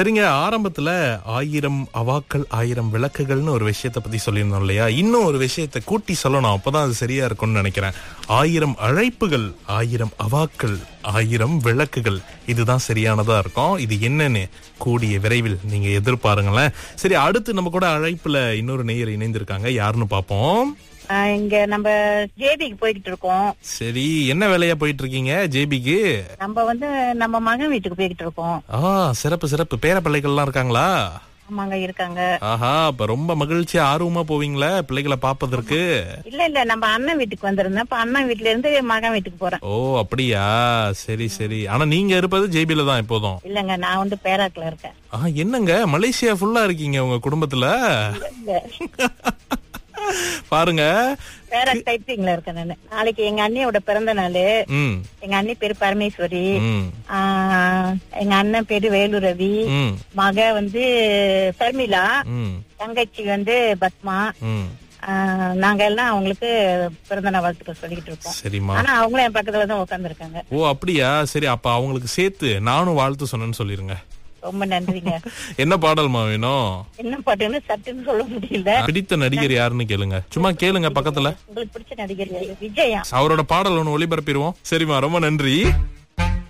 சரிங்க ஆரம்பத்துல ஆயிரம் அவாக்கள் ஆயிரம் விளக்குகள்னு ஒரு விஷயத்த பத்தி சொல்லியிருந்தோம் இல்லையா இன்னும் ஒரு விஷயத்தை கூட்டி சொல்லணும் அப்பதான் அது சரியா இருக்கும்னு நினைக்கிறேன் ஆயிரம் அழைப்புகள் ஆயிரம் அவாக்கள் ஆயிரம் விளக்குகள் இதுதான் சரியானதா இருக்கும் இது என்னன்னு கூடிய விரைவில் நீங்க எதிர்பாருங்களேன் சரி அடுத்து நம்ம கூட அழைப்புல இன்னொரு நேயர் இணைந்திருக்காங்க யாருன்னு பாப்போம் ஆஹ் இங்க நம்ம ஜேபிக்கு போய்கிட்டு இருக்கோம் சரி என்ன வேலையா போயிட்டு இருக்கீங்க ஜேபிக்கு நம்ம வந்து நம்ம மகன் வீட்டுக்கு போய்கிட்டு இருக்கோம் ஆ சிறப்பு சிறப்பு பேர பிள்ளைகள்லாம் இருக்காங்களா ஆமாங்க இருக்காங்க ஆஹா அப்ப ரொம்ப மகிழ்ச்சியா ஆர்வமா போவீங்களா பிள்ளைகளை பாப்பதற்கு இல்ல இல்ல நம்ம அண்ணன் வீட்டுக்கு வந்திருந்தேன் இப்ப அண்ணன் வீட்டுல இருந்து மகன் வீட்டுக்கு போறேன் ஓ அப்படியா சரி சரி ஆனா நீங்க இருப்பது ஜேபில தான் எப்போதும் இல்லங்க நான் வந்து பேராக்ல இருக்கேன் ஆ என்னங்க மலேசியா ஃபுல்லா இருக்கீங்க உங்க குடும்பத்துல இல்ல, பாருங்க பேராக் டைப்பிங்ல இருக்கேன் நானு நாளைக்கு எங்க அண்ணியோட பிறந்த நாள் ம் எங்க அண்ணி பேரு பரமேஸ்வரி ம் ஆஹ் எங்க அண்ணன் பேரு வேலு ரவி ம் மக வந்து சர்மிளா ம் தங்கச்சி வந்து பத்மா ம் ஆஹ் நாங்க எல்லாம் அவங்களுக்கு பிறந்த நாள் வாழ்த்துக்கள் சொல்லிக்கிட்டு இருக்கோம் சரிம்மா ஆனா அவங்களும் என் பக்கத்துல தான் உட்காந்துருக்காங்க ஓ அப்படியா சரி அப்ப அவங்களுக்கு சேர்த்து நானும் வாழ்த்து சொன்னேன்னு சொல்லிருங்க ரொம்ப நன்றிங்க என்ன பாடல்மா வேணும் என்ன பாட்டுன்னு சட்டுன்னு சொல்ல முடியல பிடித்த நடிகர் யாருன்னு கேளுங்க சும்மா கேளுங்க பக்கத்துல உங்களுக்கு பிடிச்ச நடிகர் யாரு? விஜயா அவரோட பாடல் ஒண்ணு ஒளிபரப்பிடுவோம் சரிம்மா ரொம்ப நன்றி